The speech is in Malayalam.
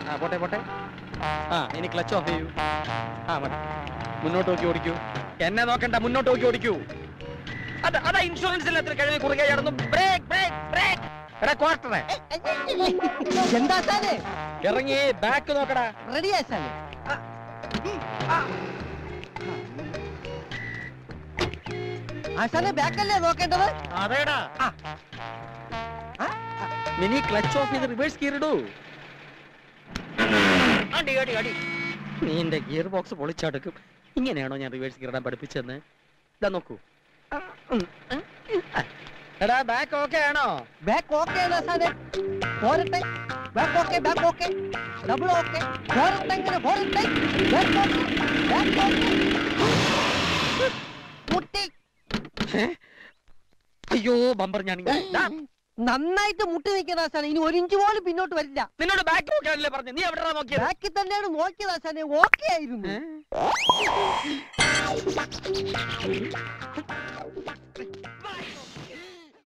ആ പോട്ടെ പോട്ടെ ആ ഇനി ക്ലച്ച് ഓഫ് ചെയ്യൂ ആ മതി മുന്നോട്ട് നോക്കി ഓടിക്കൂ എന്നെ നോക്കണ്ട മുന്നോട്ട് നോക്കി ഓടിക്കൂ അത് അതാ ഇൻഷുറൻസിൽ എത്ര കഴിഞ്ഞ് കുറുകെ ചടന്നു ബ്രേക്ക് ബ്രേക്ക് ബ്രേക്ക് എടാ ക്വാർട്ടറെ എന്താ സാറേ ഇറങ്ങി ബാക്ക് നോക്കടാ റെഡിയാ സാറേ ആശാനെ ബാക്കല്ലേ നോക്കേണ്ടത് അതേടാ ആ. ആ, മിനി ക്ലച്ച് ഓഫ് ചെയ്ത് റിവേഴ്സ് ഗിയർ ഇടൂ അടി അടി അടി നീ എന്റെ ഗിയർ ബോക്സ് പൊളിച്ചടുക്കും ഇങ്ങനെയാണോ ഞാൻ റിവേഴ്സ് ഗിയർ ഇടാൻ പഠിപ്പിച്ചെന്ന് ഇതാ നോക്കൂ ഉം, ഉം, ആ. എടാ ബാക്ക് ഓക്കെ ആണോ ബാക്ക് ഓക്കെ ആണ് സാറേ പോരട്ടെ back okay back okay double okay പോരട്ടെ ഇങ്ങനെ പോരട്ടെ ബാക്ക് ഓക്കെ ബാക്ക് ഓക്കെ മുട്ടി ഏ? അയ്യോ ബമ്പർ ഞാൻ ഇങ്ങ്- ദാ, നന്നായിട്ട് മുട്ടി നിൽക്കുന്ന സാറേ ഇനി ഒരു ഇഞ്ച് പോലും പിന്നോട്ട് വരില്ല നിന്നോട് ബാക്ക് നോക്കാനല്ലേ പറഞ്ഞു നീ എവിടെയാ നോക്കിയത് ബാക്കിൽ തന്നെയാണ് നോക്കിയത് സാറേ ഓക്കെ ആയിരുന്നു ഏ?